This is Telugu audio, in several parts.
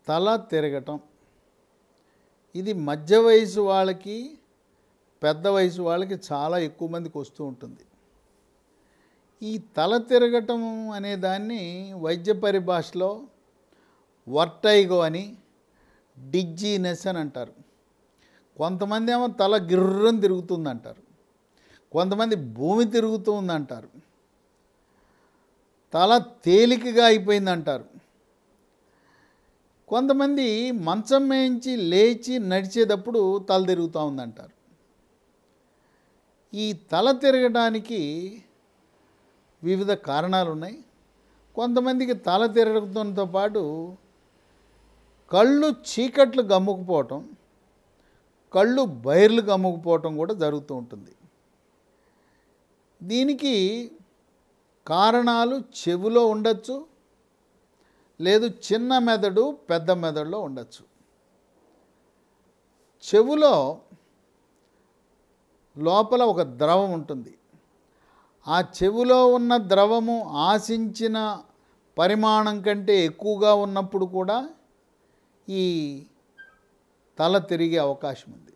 తల తిరగటం ఇది మధ్య వయసు వాళ్ళకి పెద్ద వయసు వాళ్ళకి చాలా ఎక్కువ మందికి వస్తూ ఉంటుంది ఈ తల తిరగటం అనే దాన్ని వైద్య పరిభాషలో వర్టైగో అని డిజ్జీనెస్ అని అంటారు కొంతమంది ఏమో తల గిర్రని తిరుగుతుంది అంటారు కొంతమంది భూమి తిరుగుతుంది అంటారు తల తేలికగా అయిపోయింది అంటారు కొంతమంది మంచం మేయించి లేచి నడిచేటప్పుడు తల తిరుగుతూ ఉందంటారు ఈ తల తిరగడానికి వివిధ కారణాలు ఉన్నాయి కొంతమందికి తల తిరగడంతో పాటు కళ్ళు చీకట్లు గమ్ముకుపోవటం కళ్ళు బైర్లు గమ్ముకుపోవటం కూడా జరుగుతూ ఉంటుంది దీనికి కారణాలు చెవిలో ఉండొచ్చు లేదు చిన్న మెదడు పెద్ద మెదడులో ఉండొచ్చు చెవులో లోపల ఒక ద్రవం ఉంటుంది ఆ చెవులో ఉన్న ద్రవము ఆశించిన పరిమాణం కంటే ఎక్కువగా ఉన్నప్పుడు కూడా ఈ తల తిరిగే అవకాశం ఉంది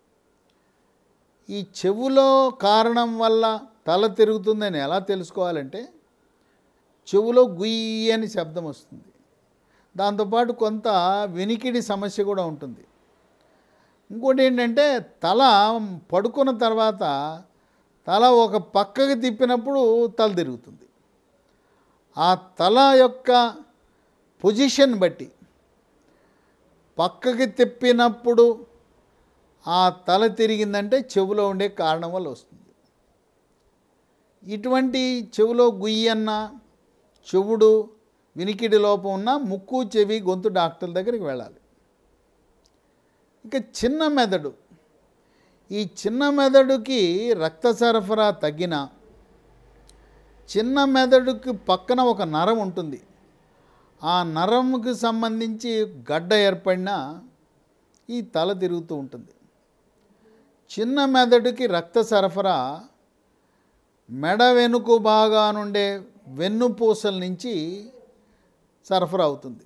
ఈ చెవులో కారణం వల్ల తల తిరుగుతుందని ఎలా తెలుసుకోవాలంటే చెవులో గుయ్యి అని శబ్దం వస్తుంది దాంతోపాటు కొంత వినికిడి సమస్య కూడా ఉంటుంది ఇంకోటి ఏంటంటే తల పడుకున్న తర్వాత తల ఒక పక్కకి తిప్పినప్పుడు తల తిరుగుతుంది ఆ తల యొక్క పొజిషన్ బట్టి పక్కకి తిప్పినప్పుడు ఆ తల తిరిగిందంటే చెవులో ఉండే కారణం వల్ల వస్తుంది ఇటువంటి చెవులో గుయ్యన్న చెవుడు వినికిడి లోపం ఉన్న ముక్కు చెవి గొంతు డాక్టర్ దగ్గరికి వెళ్ళాలి ఇక చిన్న మెదడు ఈ చిన్న మెదడుకి రక్త సరఫరా తగ్గిన చిన్న మెదడుకి పక్కన ఒక నరం ఉంటుంది ఆ నరంకి సంబంధించి గడ్డ ఏర్పడిన ఈ తల తిరుగుతూ ఉంటుంది చిన్న మెదడుకి రక్త సరఫరా మెడ వెనుక బాగా నుండే వెన్నుపూసల నుంచి సరఫరా అవుతుంది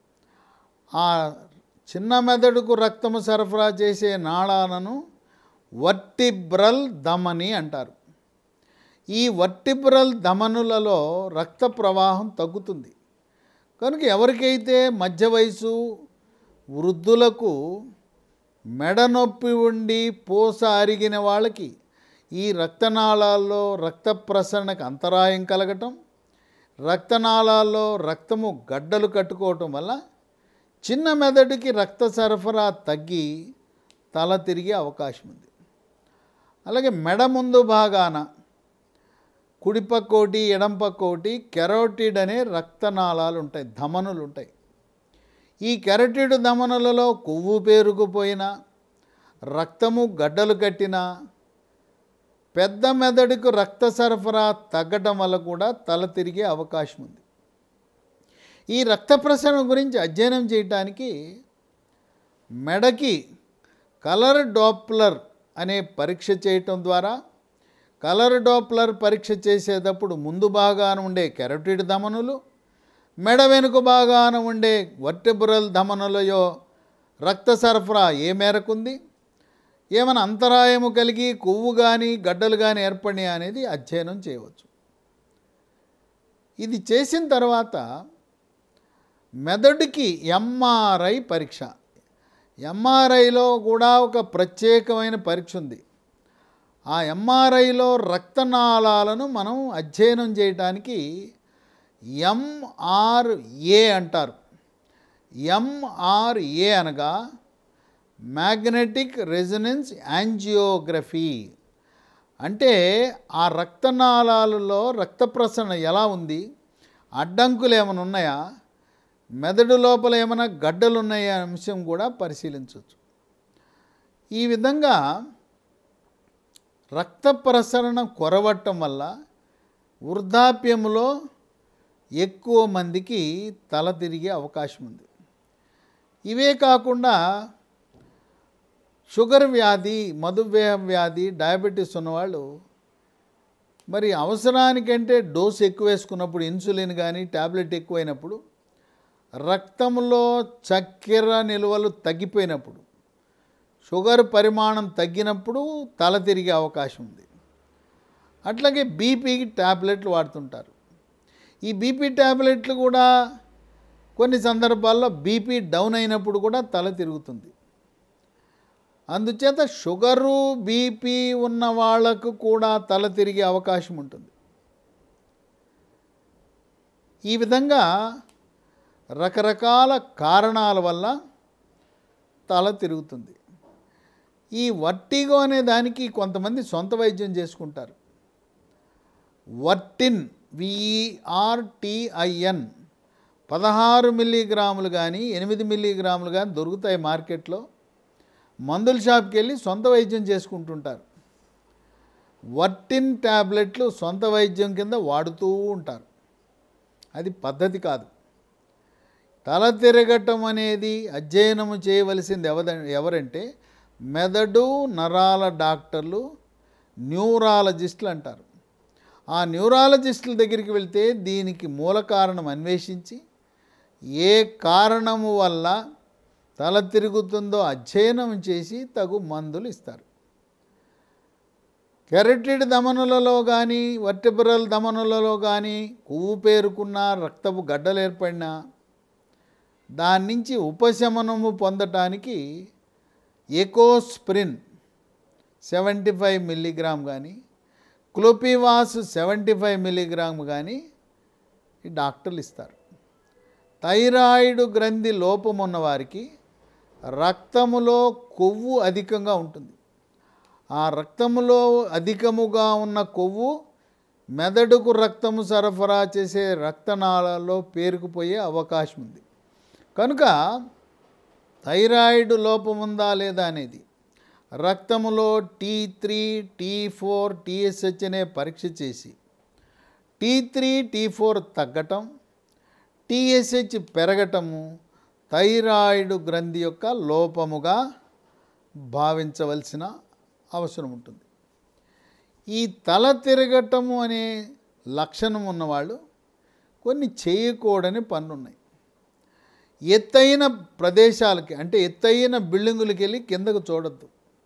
ఆ చిన్న మెదడుకు రక్తము సరఫరా చేసే నాళాలను వర్టిబ్రల్ ధమని అంటారు ఈ వర్టిబ్రల్ ధమనులలో రక్త ప్రవాహం తగ్గుతుంది కనుక ఎవరికైతే మధ్య వయసు వృద్ధులకు మెడ నొప్పి ఉండి పూస అరిగిన వాళ్ళకి ఈ రక్తనాళాల్లో రక్త ప్రసరణకు అంతరాయం కలగటం రక్తనాళాల్లో రక్తము గడ్డలు కట్టుకోవటం వల్ల చిన్న మెదడుకి రక్త సరఫరా తగ్గి తల తిరిగే అవకాశం ఉంది అలాగే మెడ ముందు భాగాన కుడిపక్కోటి ఎడంపక్కోటి కెరోటిడ్ అనే రక్తనాళాలు ఉంటాయి ధమనులు ఉంటాయి ఈ కెరటిడ్ ధమనులలో కొవ్వు పేరుకుపోయినా రక్తము గడ్డలు కట్టినా పెద్ద మెదడుకు రక్త సరఫరా తగ్గటం వల్ల కూడా తల తిరిగే అవకాశం ఉంది ఈ రక్త ప్రసరణ గురించి అధ్యయనం చేయటానికి మెడకి కలర్ డాప్లర్ అనే పరీక్ష చేయటం ద్వారా కలర్ డాప్లర్ పరీక్ష చేసేటప్పుడు ముందు భాగాన ఉండే కెరటిడ్ ధమనులు మెడ వెనుక భాగాన ఉండే వర్టెబ్రల్ ధమనులయో రక్త సరఫరా ఏ మేరకు ఉంది ఏమైనా అంతరాయము కలిగి కొవ్వు కానీ గడ్డలు కానీ ఏర్పడినాయి అనేది అధ్యయనం చేయవచ్చు ఇది చేసిన తర్వాత మెదడుకి ఎంఆర్ఐ పరీక్ష ఎంఆర్ఐలో కూడా ఒక ప్రత్యేకమైన పరీక్ష ఉంది ఆ ఎంఆర్ఐలో రక్తనాళాలను మనం అధ్యయనం చేయడానికి ఎంఆర్ఏ అంటారు ఎంఆర్ఏ అనగా మ్యాగ్నెటిక్ రెజనెన్స్ యాంజియోగ్రఫీ అంటే ఆ రక్తనాళాలలో రక్త ప్రసరణ ఎలా ఉంది అడ్డంకులు ఏమైనా ఉన్నాయా మెదడు లోపల ఏమైనా గడ్డలు ఉన్నాయా అనే అంశం కూడా పరిశీలించవచ్చు ఈ విధంగా రక్త ప్రసరణ కొరవటం వల్ల వృద్ధాప్యంలో ఎక్కువ మందికి తల తిరిగే అవకాశం ఉంది ఇవే కాకుండా షుగర్ వ్యాధి మధుమేహ వ్యాధి డయాబెటీస్ ఉన్నవాళ్ళు మరి అవసరానికంటే డోస్ ఎక్కువ వేసుకున్నప్పుడు ఇన్సులిన్ కానీ ట్యాబ్లెట్ ఎక్కువైనప్పుడు రక్తంలో చక్కెర నిల్వలు తగ్గిపోయినప్పుడు షుగర్ పరిమాణం తగ్గినప్పుడు తల తిరిగే అవకాశం ఉంది అట్లాగే బీపీకి ట్యాబ్లెట్లు వాడుతుంటారు ఈ బీపీ ట్యాబ్లెట్లు కూడా కొన్ని సందర్భాల్లో బీపీ డౌన్ అయినప్పుడు కూడా తల తిరుగుతుంది అందుచేత షుగరు బీపీ ఉన్న వాళ్ళకు కూడా తల తిరిగే అవకాశం ఉంటుంది ఈ విధంగా రకరకాల కారణాల వల్ల తల తిరుగుతుంది ఈ వర్టిగో అనే దానికి కొంతమంది సొంత వైద్యం చేసుకుంటారు వర్టిన్ విఈఆర్టిఐఎన్ పదహారు మిల్లీగ్రాములు కానీ ఎనిమిది మిల్లీగ్రాములు కానీ దొరుకుతాయి మార్కెట్లో మందుల షాప్కి వెళ్ళి సొంత వైద్యం చేసుకుంటుంటారు వర్టిన్ ట్యాబ్లెట్లు సొంత వైద్యం కింద వాడుతూ ఉంటారు అది పద్ధతి కాదు తల తిరగటం అనేది అధ్యయనము చేయవలసింది ఎవద ఎవరంటే మెదడు నరాల డాక్టర్లు న్యూరాలజిస్టులు అంటారు ఆ న్యూరాలజిస్టుల దగ్గరికి వెళ్తే దీనికి మూల కారణం అన్వేషించి ఏ కారణము వల్ల తల తిరుగుతుందో అధ్యయనం చేసి తగు మందులు ఇస్తారు కెరటిడ్ దమనులలో కానీ వర్టిబ్రల్ దమనులలో కానీ కొవ్వు పేరుకున్న రక్తపు గడ్డలు ఏర్పడినా దాని నుంచి ఉపశమనము పొందటానికి ఎకోస్ప్రిన్ సెవెంటీ ఫైవ్ మిల్లీగ్రామ్ కానీ క్లోపివాస్ సెవెంటీ ఫైవ్ మిల్లీగ్రామ్ కానీ ఈ డాక్టర్లు ఇస్తారు థైరాయిడ్ గ్రంథి లోపం ఉన్న వారికి రక్తములో కొవ్వు అధికంగా ఉంటుంది ఆ రక్తములో అధికముగా ఉన్న కొవ్వు మెదడుకు రక్తము సరఫరా చేసే రక్తనాళాల్లో పేరుకుపోయే అవకాశం ఉంది కనుక థైరాయిడ్ లోపం ఉందా లేదా అనేది రక్తములో T three T four TSH అనే పరీక్ష చేసి టీ త్రీ టీ ఫోర్ తగ్గటం టీఎస్హెచ్ పెరగటము థైరాయిడ్ గ్రంథి యొక్క లోపముగా భావించవలసిన అవసరం ఉంటుంది ఈ తల తిరగటము అనే లక్షణం ఉన్నవాళ్ళు కొన్ని చేయకూడని పనులు ఉన్నాయి ఎత్తైన ప్రదేశాలకి అంటే ఎత్తైన బిల్డింగులకి వెళ్ళి కిందకు చూడొద్దు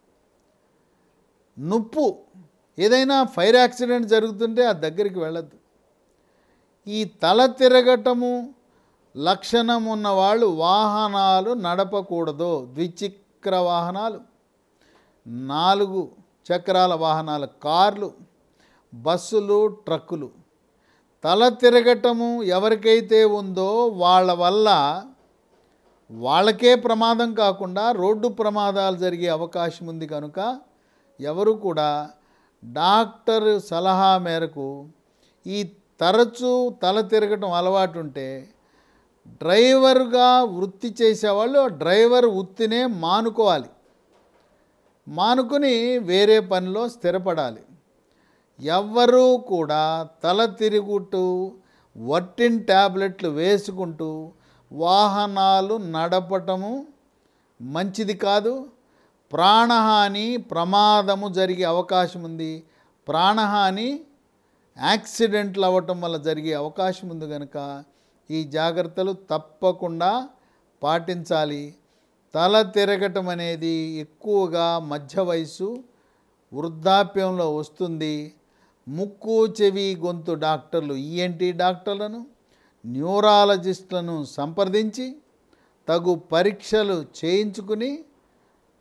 నొప్పు ఏదైనా ఫైర్ యాక్సిడెంట్ జరుగుతుంటే ఆ దగ్గరికి వెళ్ళద్దు ఈ తల తిరగటము లక్షణం ఉన్న వాళ్ళు వాహనాలు నడపకూడదు ద్విచక్ర వాహనాలు నాలుగు చక్రాల వాహనాలు కార్లు బస్సులు ట్రక్కులు తల తిరగటము ఎవరికైతే ఉందో వాళ్ళ వల్ల వాళ్ళకే ప్రమాదం కాకుండా రోడ్డు ప్రమాదాలు జరిగే అవకాశం ఉంది కనుక ఎవరు కూడా డాక్టర్ సలహా మేరకు ఈ తరచూ తల తిరగటం అలవాటు ఉంటే డ్రైవర్గా వృత్తి చేసేవాళ్ళు డ్రైవర్ వృత్తినే మానుకోవాలి మానుకుని వేరే పనిలో స్థిరపడాలి ఎవ్వరూ కూడా తల తిరుగుతూ వట్టిన్ ట్యాబ్లెట్లు వేసుకుంటూ వాహనాలు నడపటము మంచిది కాదు ప్రాణహాని ప్రమాదము జరిగే అవకాశం ఉంది ప్రాణహాని యాక్సిడెంట్లు అవ్వటం వల్ల జరిగే అవకాశం ఉంది కనుక ఈ జాగ్రత్తలు తప్పకుండా పాటించాలి తల తిరగటం అనేది ఎక్కువగా మధ్య వయసు వృద్ధాప్యంలో వస్తుంది ముక్కు చెవి గొంతు డాక్టర్లు ఈఎన్టీ డాక్టర్లను న్యూరాలజిస్టులను సంప్రదించి తగు పరీక్షలు చేయించుకుని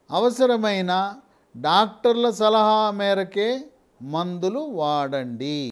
అవసరమైన డాక్టర్ల సలహా మేరకే మందులు వాడండి